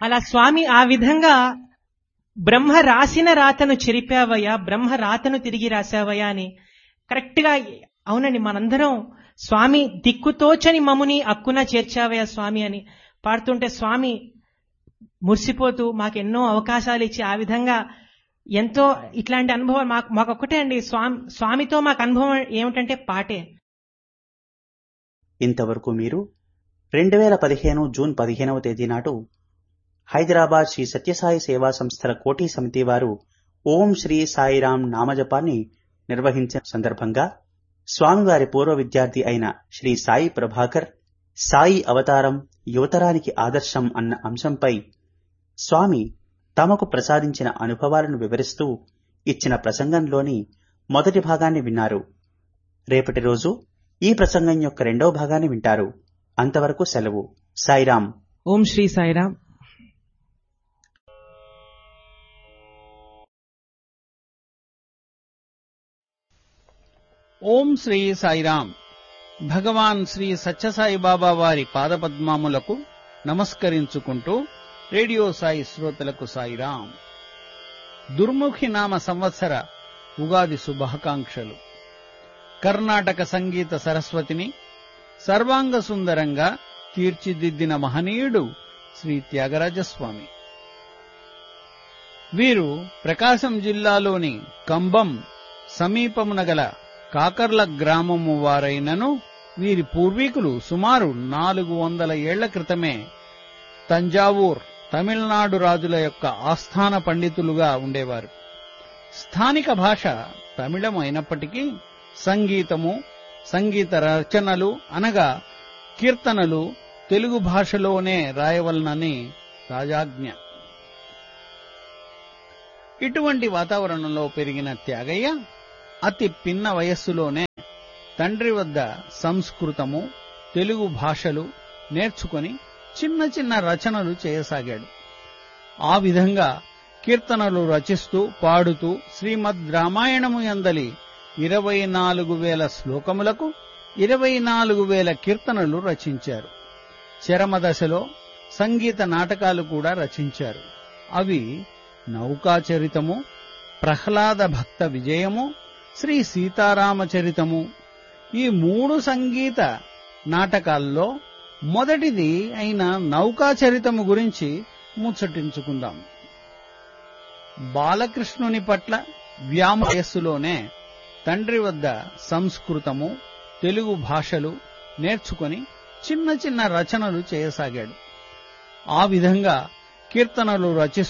అలా స్వామి ఆ విధంగా బ్రహ్మ రాసిన రాతను చెరిపావయ్యా బ్రహ్మ రాతను తిరిగి రాశావయ్యా అని కరెక్ట్ గా అవునండి మనందరం స్వామి దిక్కుతోచని మముని అక్కున చేర్చావయ్యా స్వామి అని పాడుతుంటే స్వామి మురిసిపోతూ మాకు ఎన్నో అవకాశాలు ఇచ్చి ఆ విధంగా ఎంతో ఇట్లాంటి అనుభవం మాకు మాకొక్కటే అండి స్వామి స్వామితో మాకు అనుభవం ఏమిటంటే పాటే ఇంతవరకు మీరు రెండు వేల పదిహేను జూన్ పదిహేనవ తేదీ నాడు హైదరాబాద్ శ్రీ సత్యసాయి సేవా సంస్థల కోటి సమితి వారు ఓం శ్రీ సాయిరాం నామజపాన్ని నిర్వహించిన సందర్భంగా స్వామివారి పూర్వ విద్యార్థి అయిన శ్రీ సాయి ప్రభాకర్ సాయి అవతారం యువతరానికి ఆదర్శం అన్న అంశంపై స్వామి తమకు ప్రసాదించిన అనుభవాలను వివరిస్తూ ఇచ్చిన ప్రసంగంలోని మొదటి భాగాన్ని విన్నారు రేపటి రోజు ఈ ప్రసంగం యొక్క రెండవ భాగాన్ని వింటారు అంతవరకు సెలవు సాయిరాం ఓం శ్రీ సాయిరామ్ ఓం శ్రీ సాయిరాం భగవాన్ శ్రీ సత్యసాయి బాబా వారి పాదపద్మాములకు నమస్కరించుకుంటూ రేడియో సాయి శ్రోతలకు సాయిరాం దుర్ముఖి నామ సంవత్సర ఉగాది శుభాకాంక్షలు కర్ణాటక సంగీత సరస్వతిని సర్వాంగ సుందరంగా తీర్చిదిద్దిన మహనీయుడు శ్రీ త్యాగరాజస్వామి వీరు ప్రకాశం జిల్లాలోని కంబం సమీపమున గల కాకర్ల గ్రామము వారైనను వీరి పూర్వీకులు సుమారు నాలుగు వందల ఏళ్ల క్రితమే తంజావూర్ తమిళనాడు రాజుల యొక్క ఆస్థాన పండితులుగా ఉండేవారు స్థానిక భాష తమిళం అయినప్పటికీ సంగీతము సంగీత రచనలు అనగా కీర్తనలు తెలుగు భాషలోనే రాయవలనని రాజాజ్ఞ ఇటువంటి వాతావరణంలో పెరిగిన త్యాగయ్య అతి పిన్న వయస్సులోనే తండ్రి వద్ద సంస్కృతము తెలుగు భాషలు నేర్చుకొని చిన్న చిన్న రచనలు చేయసాగాడు ఆ విధంగా కీర్తనలు రచిస్తూ పాడుతూ శ్రీమద్ రామాయణము యందలి ఇరవై నాలుగు వేల శ్లోకములకు ఇరవై నాలుగు వేల కీర్తనలు రచించారు చరమదశలో సంగీత నాటకాలు కూడా రచించారు అవి నౌకాచరితము ప్రహ్లాద భక్త విజయము శ్రీ సీతారామచరితము ఈ మూడు సంగీత నాటకాల్లో మొదటిది అయిన నౌకాచరితము గురించి ముచ్చటించుకుందాం బాలకృష్ణుని పట్ల వ్యామయస్సులోనే తండ్రి వద్ద సంస్కృతము తెలుగు భాషలు నేర్చుకొని చిన్న చిన్న రచనలు చేయసాగాడు ఆ విధంగా కీర్తనలు రచిస్తూ